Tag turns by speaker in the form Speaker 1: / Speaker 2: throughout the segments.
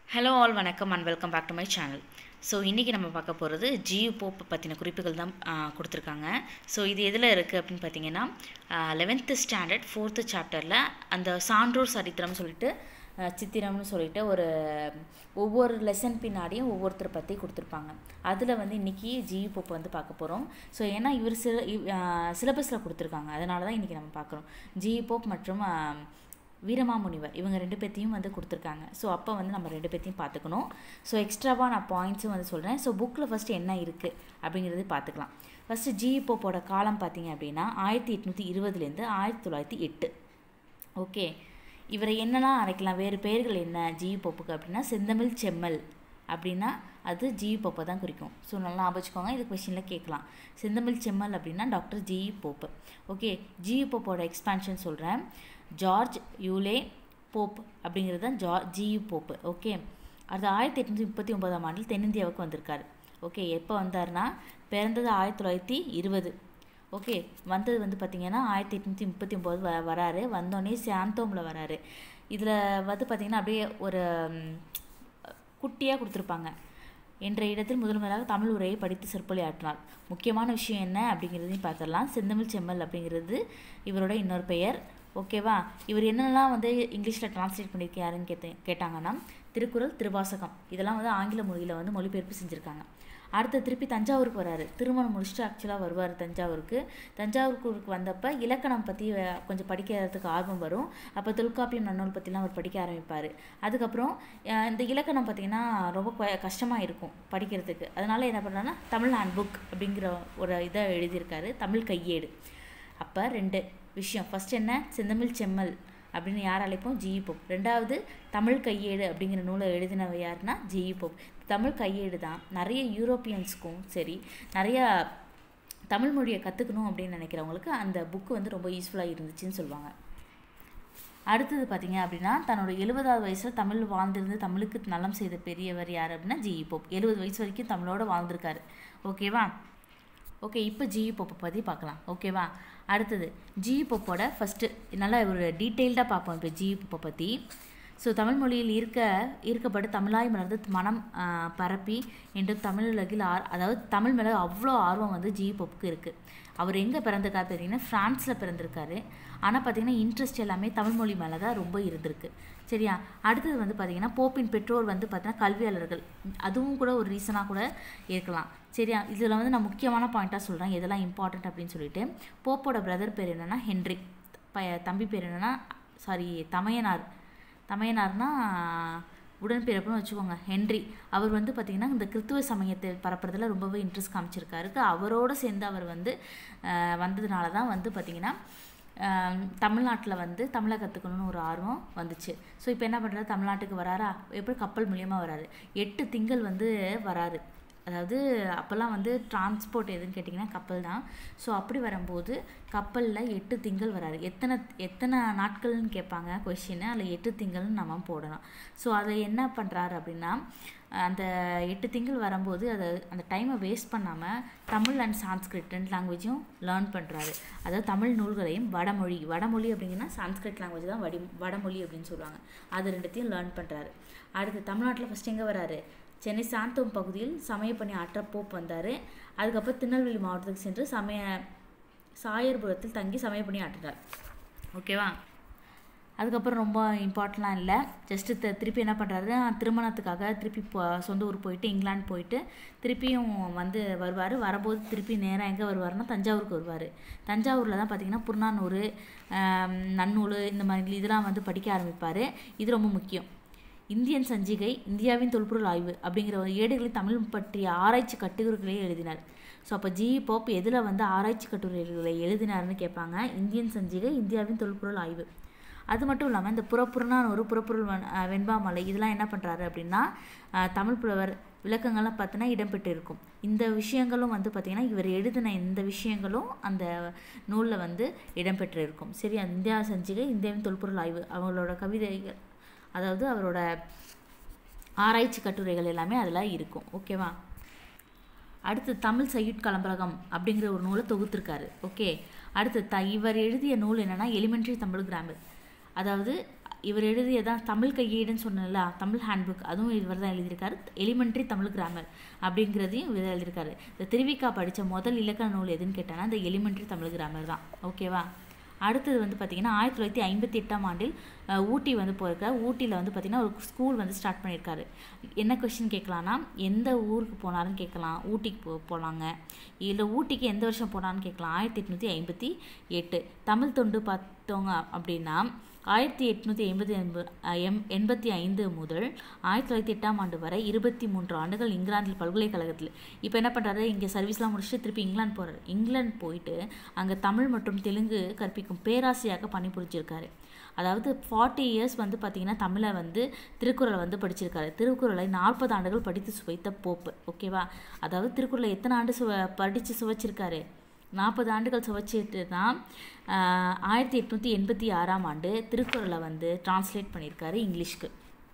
Speaker 1: hello all வணக்கம் and welcome back to my channel so இன்றைக்கி நம்ம பார்க்க போகிறது ஜியு போப் பற்றின குறிப்புகள் தான் ஆ, கொடுத்துருக்காங்க ஸோ இது எதில் இருக்குது அப்படின்னு பார்த்தீங்கன்னா லெவன்த்து ஸ்டாண்டர்ட் ஃபோர்த்து சாப்டரில் அந்த சான்றோர் சரித்திரம் சொல்லிட்டு ஆ, சித்திரம்னு சொல்லிட்டு ஒரு ஒவ்வொரு லெசன் பின்னாடியும் ஒவ்வொருத்தரை பற்றி கொடுத்துருப்பாங்க அதில் வந்து இன்றைக்கி ஜியு போப் வந்து பார்க்க போகிறோம் ஸோ ஏன்னா இவர் சில சிலபஸில் கொடுத்துருக்காங்க அதனால தான் இன்றைக்கி நம்ம பார்க்குறோம் ஜியு போப் மற்றும் ஆ, வீரமாமுனிவர் இவங்க ரெண்டு பேர்த்தையும் வந்து கொடுத்துருக்காங்க ஸோ அப்போ வந்து நம்ம ரெண்டு பேர்த்தையும் பார்த்துக்கணும் ஸோ எக்ஸ்ட்ராவாக நான் பாயிண்ட்ஸும் வந்து சொல்கிறேன் ஸோ புக்கில் ஃபஸ்ட்டு என்ன இருக்குது அப்படிங்கிறது பார்த்துக்கலாம் ஃபஸ்ட்டு ஜி போப்போட காலம் பார்த்தீங்க அப்படின்னா ஆயிரத்தி எட்நூற்றி இருபதுலேருந்து ஆயிரத்தி தொள்ளாயிரத்தி எட்டு ஓகே இவரை என்னெல்லாம் அழைக்கலாம் வேறு பெயர்கள் என்ன ஜி போப்புக்கு அப்படின்னா செந்தமிழ் செம்மல் அப்படின்னா அது ஜி போப்பை தான் குறிக்கும் ஸோ நல்லா ஞாபகம் வச்சுக்கோங்க இது கொஷினில் கேட்கலாம் செந்தமிழ் செம்மல் அப்படின்னா doctor G Pope okay G போப்போட எக்ஸ்பான்ஷன் சொல்கிறேன் ஜார்ஜ் யூலே போப் அப்படிங்கிறது தான் ஜா ஜியு போப்பு ஓகே அடுத்து ஆயிரத்தி எட்நூற்றி முப்பத்தி ஒன்பதாம் ஆண்டில் தென்னிந்தியாவுக்கு வந்திருக்காரு ஓகே எப்போ வந்தாருன்னா பிறந்தது ஆயிரத்தி தொள்ளாயிரத்தி இருபது ஓகே வந்தது வந்து பார்த்திங்கன்னா ஆயிரத்தி எட்நூற்றி முப்பத்தி ஒம்பது வ வராரு வந்தோடனே சாந்தோமில் வராரு இதில் வந்து பார்த்திங்கன்னா அப்படியே ஒரு குட்டியாக கொடுத்துருப்பாங்க என்ற இடத்தில் முதல் முதலாக தமிழ் உரையை படித்து சொற்பொழியாற்றினார் முக்கியமான விஷயம் என்ன அப்படிங்கிறதையும் பார்த்துடலாம் செந்தமிழ் செம்மல் அப்படிங்கிறது இவரோட இன்னொரு பெயர் ஓகேவா இவர் என்னெல்லாம் வந்து இங்கிலீஷில் டிரான்ஸ்லேட் பண்ணியிருக்காருன்னு கேட்ட கேட்டாங்கன்னா திருக்குறள் திருவாசகம் இதெல்லாம் வந்து ஆங்கில மொழியில் வந்து மொழிபெயர்ப்பு செஞ்சுருக்காங்க அடுத்து திருப்பி தஞ்சாவூருக்கு வராரு திருமணம் முடிச்சுட்டு ஆக்சுவலாக வருவார் தஞ்சாவூருக்கு தஞ்சாவூருக்கு வந்தப்போ இலக்கணம் பற்றி கொஞ்சம் படிக்கிறதுக்கு ஆர்வம் வரும் அப்போ தொல்காப்பியம் நன்னூல் பற்றிலாம் அவர் படிக்க ஆரம்பிப்பார் அதுக்கப்புறம் அஹ், இந்த இலக்கணம் பார்த்திங்கன்னா ரொம்ப கொ- கஷ்டமாக இருக்கும் படிக்கிறதுக்கு அதனால என்ன பண்ணுறாருன்னா தமிழ் ஹேண்ட் புக் அப்படிங்கிற ஒரு இதை எழுதியிருக்காரு தமிழ் கையேடு அப்போ ரெண்டு விஷயம் ஃபர்ஸ்ட் என்ன செந்தமிழ் செம்மல் அப்படின்னு யார் அழைப்போம் ஜிஇ போப் ரெண்டாவது தமிழ் கையேடு அப்படிங்கிற நூலை எழுதினவ யாருன்னா ஜிஇ போப் தமிழ் கையேடு தான் நிறைய யூரோப்பியன்ஸ்க்கும் சரி நிறைய தமிழ் மொழியை கற்றுக்கணும் அப்படின்னு நினைக்கிறவங்களுக்கு அந்த புக்கு வந்து ரொம்ப யூஸ்ஃபுல்லாக இருந்துச்சுன்னு சொல்லுவாங்க அடுத்தது பார்த்தீங்க அப்படின்னா தன்னோட எழுபதாவது வயசில் தமிழ் வாழ்ந்திருந்து தமிழுக்கு நலம் செய்த பெரியவர் யார் அப்படின்னா ஜிஇ போப் எழுபது வயசு வரைக்கும் தமிழோட வாழ்ந்திருக்காரு ஓகேவா ஓகே இப்போ ஜிஇ போப்பை பற்றி பார்க்கலாம் ஓகேவா அடுத்தது ஜிஇ போப்போட ஃபஸ்ட்டு நல்லா ஒரு டீட்டெயில்டாக பார்ப்போம் இப்போ ஜிஇ போப்பை பற்றி ஸோ தமிழ் மொழியில் இருக்க ஈர்க்கப்பட்டு தமிழாய் மலர்ந்து மனம் ஆஹ், பரப்பி என்று தமிழுலகில் ஆர் அதாவது தமிழ் மேலே அவ்வளோ ஆர்வம் வந்து ஜிஇ போப்புக்கு இருக்குது அவர் எங்கே பிறந்திருக்காரு பார்த்தீங்கன்னா ஃப்ரான்ஸில் பிறந்திருக்காரு ஆனால் பார்த்தீங்கன்னா இன்ட்ரெஸ்ட் எல்லாமே தமிழ் மொழி மேலே தான் ரொம்ப இருந்திருக்கு சரியா அடுத்தது வந்து பார்த்தீங்கன்னா போப்பின் பெற்றோர் வந்து பார்த்தீங்கன்னா கல்வியாளர்கள் அதுவும் கூட ஒரு ரீசனாக கூட இருக்கலாம் சரியா இதில் வந்து நான் முக்கியமான பாயிண்ட்டாக சொல்கிறேன் எதெல்லாம் இம்பார்ட்டன்ட் அப்படின்னு சொல்லிட்டு போப்போட பிரதர் பேர் என்னென்னா ஹென்ரி ப தம்பி பேர் என்னென்னா சாரி தமையனார் தமையனார்னா உடன்பிறப்புன்னு வச்சுக்கோங்க ஹென்றி அவர் வந்து பார்த்திங்கன்னா இந்த கிறித்துவ சமயத்தை பரப்புறதுல ரொம்பவே இன்ட்ரெஸ்ட் காமிச்சிருக்காரு அவரோடு சேர்ந்து அவர் வந்து ஆஹ், வந்ததுனால தான் வந்து பார்த்திங்கன்னா தமிழ்நாட்டில் வந்து தமிழை கற்றுக்கணும்னு ஒரு ஆர்வம் வந்துச்சு ஸோ இப்போ என்ன பண்ணுறாரு தமிழ்நாட்டுக்கு வராரா எப்படி கப்பல் மூலியமாக வராரு எட்டு திங்கள் வந்து வராரு அதாவது அப்போல்லாம் வந்து டிரான்ஸ்போர்ட் எதுன்னு கேட்டிங்கன்னா கப்பல் தான் ஸோ அப்படி வரும்போது கப்பலில் எட்டு திங்கள் வராரு எத்தனை எத்தனை நாட்கள்னு கேட்பாங்க கொஷின் அதில் எட்டு திங்கள்னு நம்ம போடணும் ஸோ அதை என்ன பண்ணுறாரு அப்படின்னா அந்த எட்டு திங்கள் வரும்போது அதை அந்த டைமை வேஸ்ட் பண்ணாமல் தமிழ் அண்ட் சான்ஸ்கிரிட் ரெண்டு லாங்குவேஜும் லேர்ன் பண்ணுறாரு அதாவது தமிழ் நூல்களையும் வடமொழி வடமொழி அப்படிங்கன்னா சான்ஸ்கிரிட் லாங்குவேஜ் தான் வடி வடமொழி அப்படின்னு சொல்லுவாங்க அது ரெண்டுத்தையும் லேர்ன் பண்ணுறாரு அடுத்து தமிழ்நாட்டில் ஃபஸ்ட் எங்கே வராரு சென்னை சாந்தோம் பகுதியில் சமயப்பணி ஆற்ற போப் வந்தார் அதுக்கப்புறம் திருநெல்வேலி மாவட்டத்துக்கு சென்று சமய சாயர்புரத்தில் தங்கி சமயப்பணி ஆற்றினார் ஓகேவா அதுக்கப்புறம் ரொம்ப இம்பார்ட்டன்ட்லாம் இல்லை ஜஸ்ட்டு த திருப்பி என்ன பண்ணுறாரு திருமணத்துக்காக திருப்பி போ சொந்த ஊர் போயிட்டு இங்கிலாந்து போயிட்டு திருப்பியும் வந்து வருவார் வரும்போது திருப்பி நேராக எங்கே வருவாருன்னா தஞ்சாவூருக்கு வருவார் தஞ்சாவூரில் தான் பார்த்தீங்கன்னா புறநானூறு ஆம், நன்னூல் இந்த மாதிரி இதெல்லாம் வந்து படிக்க ஆரம்பிப்பார் இது ரொம்ப முக்கியம் இந்தியன் சஞ்சிகை இந்தியாவின் தொல்பொருள் ஆய்வு அப்படிங்கிற ஒரு ஏடுகளில் தமிழ் பற்றிய ஆராய்ச்சி கட்டுரைகளை எழுதினார் ஸோ அப்போ ஜி போப் எதில் வந்து ஆராய்ச்சி கட்டுரைகளை எழுதினார்னு கேட்பாங்க இந்தியன் சஞ்சிகை இந்தியாவின் தொல்பொருள் ஆய்வு அது மட்டும் இல்லாமல் இந்த புறப்புறனான ஒரு புறப்பொருள் வன்- அஹ் வெண்பாமலை இதெல்லாம் என்ன பண்ணுறாரு அப்படின்னா அஹ், தமிழ் புலவர் விளக்கங்கள்லாம் பார்த்தீங்கன்னா இடம்பெற்று இருக்கும் இந்த விஷயங்களும் வந்து பார்த்திங்கன்னா இவர் எழுதின இந்த விஷயங்களும் அந்த நூலில் வந்து இடம்பெற்று இருக்கும் சரி அந்த இந்தியா சஞ்சிகை இந்தியாவின் தொல்பொருள் ஆய்வு அவங்களோட கவிதைகள் அதாவது அவரோட ஆராய்ச்சி கட்டுரைகள் எல்லாமே அதில் இருக்கும் ஓகேவா அடுத்து தமிழ் சையுட் கலம்பரகம் அப்படிங்கிற ஒரு நூலை தொகுத்திருக்காரு ஓகே அடுத்து த இவர் எழுதிய நூல் என்னன்னா எலிமெண்ட்ரி தமிழ் கிராமர் அதாவது இவர் எழுதியதான் தமிழ் கையேடுன்னு சொன்னல தமிழ் ஹேண்ட்புக் அதுவும் இவர் தான் எழுதியிருக்காரு எலிமெண்ட்ரி தமிழ் கிராமர் அப்படிங்கிறதையும் இவர் எழுதியிருக்காரு இந்த திருவிக்கா படித்த முதல் இலக்கண நூல் எதுன்னு கேட்டாங்கன்னா இந்த எலிமெண்ட்ரி தமிழ் கிராமர் தான் ஓகேவா அடுத்தது வந்து பார்த்திங்கன்னா ஆயிரத்தி தொள்ளாயிரத்தி ஐம்பத்தி எட்டாம் ஆண்டில் அஹ், ஊட்டி வந்து போயிருக்காரு ஊட்டியில் வந்து பார்த்திங்கன்னா ஒரு ஸ்கூல் வந்து ஸ்டார்ட் பண்ணியிருக்காரு என்ன கொஷின் கேட்கலான்னா எந்த ஊருக்கு போனாருன்னு கேட்கலாம் ஊட்டிக்கு போ போகலாங்க இல்லை ஊட்டிக்கு எந்த வருஷம் போனான்னு கேட்கலாம் ஆயிரத்தி எட்நூற்றி ஐம்பத்தி எட்டு தமிழ் தொண்டு பார்த்தோங்க அப்படின்னா ஆயிரத்தி எட்நூற்றி எண்பத்தி எம் எண்பத்தி ஐந்து முதல் ஆயிரத்தி தொள்ளாயிரத்தி எட்டாம் ஆண்டு வரை இருபத்தி மூன்று ஆண்டுகள் இங்கிலாந்தில் பல்கலைக்கழகத்தில் இப்போ என்ன பண்ணுறாரு இங்கே சர்வீஸ்லாம் முடிச்சுட்டு திருப்பி இங்கிலாந்து போகிறார் இங்கிலாந்து போயிட்டு அங்கே தமிழ் மற்றும் தெலுங்கு கற்பிக்கும் பேராசிரியராக பணிபுரிஞ்சிருக்காரு அதாவது ஃபார்ட்டி இயர்ஸ் வந்து பார்த்திங்கன்னா தமிழை வந்து திருக்குறளை வந்து படிச்சிருக்காரு திருக்குறளை நாற்பது ஆண்டுகள் படித்து சுவைத்த போப்பு ஓகேவா அதாவது திருக்குறளை எத்தனை ஆண்டு சுவ படித்து சுவைச்சிருக்காரு நாற்பது ஆண்டுகள் சுவைச்சிட்டு தான் ஆயிரத்தி எட்நூற்றி எண்பத்தி ஆறாம் ஆண்டு திருக்குறளை வந்து டிரான்ஸ்லேட் பண்ணியிருக்காரு இங்கிலீஷ்க்கு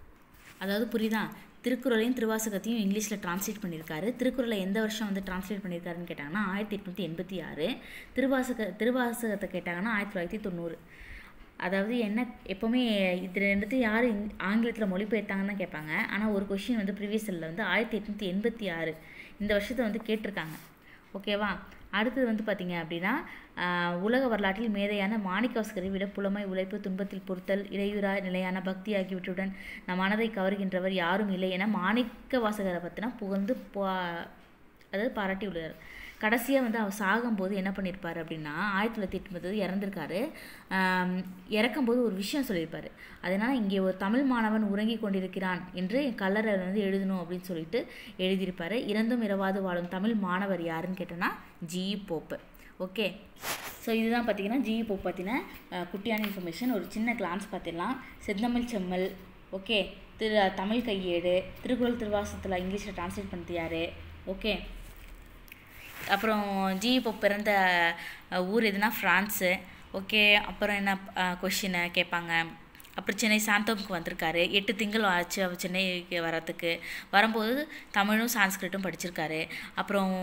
Speaker 1: அதாவது புரியுதா திருக்குறளையும் திருவாசகத்தையும் இங்கிலீஷில் டிரான்ஸ்லேட் பண்ணியிருக்காரு திருக்குறளை எந்த வருஷம் வந்து டிரான்ஸ்லேட் பண்ணியிருக்காருன்னு கேட்டாங்கன்னா ஆயிரத்தி எட்நூற்றி எண்பத்தி ஆறு திருவாசக திருவாசகத்தை கேட்டாங்கன்னா ஆயிரத்தி தொள்ளாயிரத்தி தொண்ணூறு அதாவது என்ன எப்போவுமே இது ரெண்டுத்தையும் யார் ஆங்கிலத்தில் மொழிபெயர்த்தாங்கன்னு தான் கேட்பாங்க ஆனால் ஒரு கொஷின் வந்து ப்ரீவியஸ் வந்து ஆயிரத்தி எட்நூற்றி எண்பத்தி ஆறு இந்த வருஷத்தை வந்து கேட்டிருக்காங்க ஓகேவா அடுத்தது வந்து பார்த்தீங்க அப்படின்னா ஆஹ், உலக வரலாற்றில் மேதையான மாணிக்கவாசகரை விட புலமை உழைப்பு துன்பத்தில் பொறுத்தல் இடையூறா நிலையான பக்தி ஆகியவற்றுடன் நம் மனதை கவர்கின்றவர் யாரும் இல்லை என மாணிக்க வாசகரை பற்றினா புகழ்ந்து பா அதாவது பாராட்டி உள்ளார் கடைசியாக வந்து அவர் சாகும்போது என்ன பண்ணியிருப்பார் அப்படின்னா ஆயிரத்தி தொள்ளாயிரத்தி எட்பது இறந்திருக்காரு ஆம், இறக்கும்போது ஒரு விஷயம் சொல்லியிருப்பார் அதனால் இங்கே ஒரு தமிழ் மாணவன் உறங்கி கொண்டிருக்கிறான் என்று கல்லறை வந்து எழுதணும் அப்படின்னு சொல்லிட்டு எழுதியிருப்பார் இறந்தும் இரவாது வாழும் தமிழ் மாணவர் யாருன்னு கேட்டோன்னா ஜி போப்பு ஓகே ஸோ இதுதான் பார்த்தீங்கன்னா ஜி போப் பற்றின அஹ், குட்டியான இன்ஃபர்மேஷன் ஒரு சின்ன கிளான்ஸ் பார்த்துடலாம் செந்தமிழ் செம்மல் ஓகே திரு தமிழ் கையேடு திருக்குறள் திருவாசத்தில் இங்கிலீஷில் டிரான்ஸ்லேட் பண்ணது யார் ஓகே அப்புறம் ஜி இப்போ பிறந்த அஹ், ஊர் எதுனா ஃப்ரான்ஸு ஓகே அப்புறம் என்ன கொஷினை கேட்பாங்க அப்புறம் சென்னை சாந்தோமுக்கு வந்திருக்காரு எட்டு திங்கள் ஆச்சு அவர் சென்னைக்கு வரத்துக்கு வரும்போது தமிழும் சான்ஸ்கிரிட்டும் படிச்சிருக்காரு அப்புறம்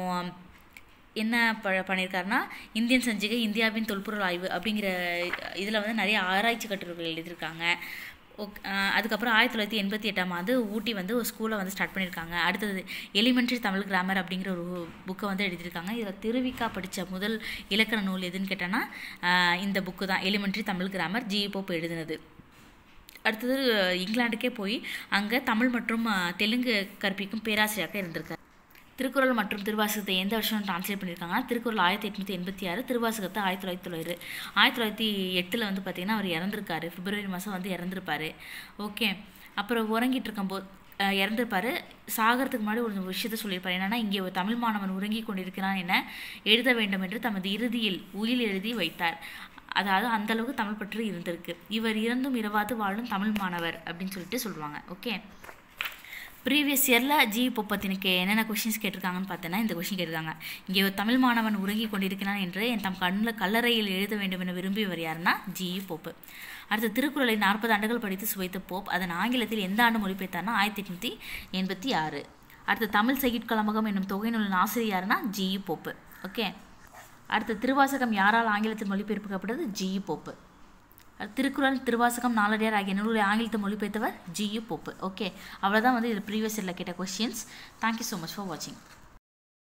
Speaker 1: என்ன ப பண்ணியிருக்காருன்னா இந்தியன் சஞ்சிகை இந்தியாவின் தொல்பொருள் ஆய்வு அப்படிங்கிற இதில் வந்து நிறைய ஆராய்ச்சி கட்டுரைகள் எழுதியிருக்காங்க ஓக் அஹ் அதுக்கப்புறம் ஆயிரத்தி தொள்ளாயிரத்தி எண்பத்தி எட்டாம் ஆண்டு ஊட்டி வந்து ஒரு ஸ்கூலை வந்து ஸ்டார்ட் பண்ணியிருக்காங்க அடுத்தது எலிமெண்ட்ரி தமிழ் கிராமர் அப்படிங்கிற ஒரு புக்கை வந்து எழுதியிருக்காங்க இதில் திருவிக்கா படித்த முதல் இலக்கண நூல் எதுன்னு கேட்டோன்னா அஹ் இந்த புக்கு தான் elementary Tamil grammar G Pope எழுதினது அடுத்தது இங்கிலாந்துக்கே போய் அங்கே தமிழ் மற்றும் அஹ், தெலுங்கு கற்பிக்கும் பேராசிரியராக இருந்திருக்காரு திருக்குறள் மற்றும் திருவாசகத்தை எந்த வருஷம் டிரான்ஸ்லேட் பண்ணியிருக்காங்கன்னா திருக்குறள் ஆயிரத்தி எட்நூற்றி எண்பத்தி ஆறு திருவாசகத்தை ஆயிரத்தி தொள்ளாயிரத்தி தொள்ளாயிரம் ஆயிரத்தி தொள்ளாயிரத்தி எட்டில் வந்து பார்த்திங்கன்னா அவர் இறந்துருக்காரு பிப்ரவரி மாதம் வந்து இறந்துருப்பாரு ஓகே அப்புறம் உறங்கிட்டு இருக்கும்போது அஹ், இறந்திருப்பாரு சாகிறதுக்கு முன்னாடி ஒரு விஷயத்த சொல்லியிருப்பார் என்னன்னா இங்கே ஒரு தமிழ் மாணவன் உறங்கி கொண்டிருக்கிறான் என எழுத வேண்டும் என்று தமது இறுதியில் உயில் எழுதி வைத்தார் அதாவது அந்த அளவுக்கு தமிழ் பற்று இருந்திருக்கு இவர் இறந்தும் இரவாது வாழும் தமிழ் மாணவர் அப்படின்னு சொல்லிட்டு சொல்லுவாங்க ஓகே ப்ரீவியஸ் இயரில் ஜி பொப்பத்தினுக்கு என்னென்ன கொஷின்ஸ் கேட்டிருக்காங்கன்னு பார்த்தேன்னா இந்த கொஷின் கேட்டிருக்காங்க இங்கே ஒரு தமிழ் மாணவன் உறங்கி கொண்டிருக்கிறான் என்று என் தம் கண்ணில் கல்லறையில் எழுத வேண்டும் என விரும்பியவர் யாருன்னா ஜி போப்பு அடுத்து திருக்குறளை நாற்பது ஆண்டுகள் படித்து சுவைத்த போப் அதன் ஆங்கிலத்தில் எந்த ஆண்டு மொழிபெயர்த்தார்னா ஆயிரத்தி எட்நூற்றி எண்பத்தி ஆறு அடுத்து தமிழ் செய்யுட்கலமகம் என்னும் தொகை நூலின் ஆசிரியர் யாருன்னா ஜி போப்பு ஓகே அடுத்து திருவாசகம் யாரால் ஆங்கிலத்தில் மொழிபெயர்க்கப்பட்டது ஜி போப்பு அடுத்து திருக்குறள் திருவாசகம் நாலடியார் ஆகிய நூல்களை ஆங்கிலத்தை மொழிபெயர்த்தவர் ஜி போப்பு ஓகே அவ்வளோதான் வந்து இது ப்ரீவியஸ் இயரில் கேட்ட questions thank you so much for வாட்சிங்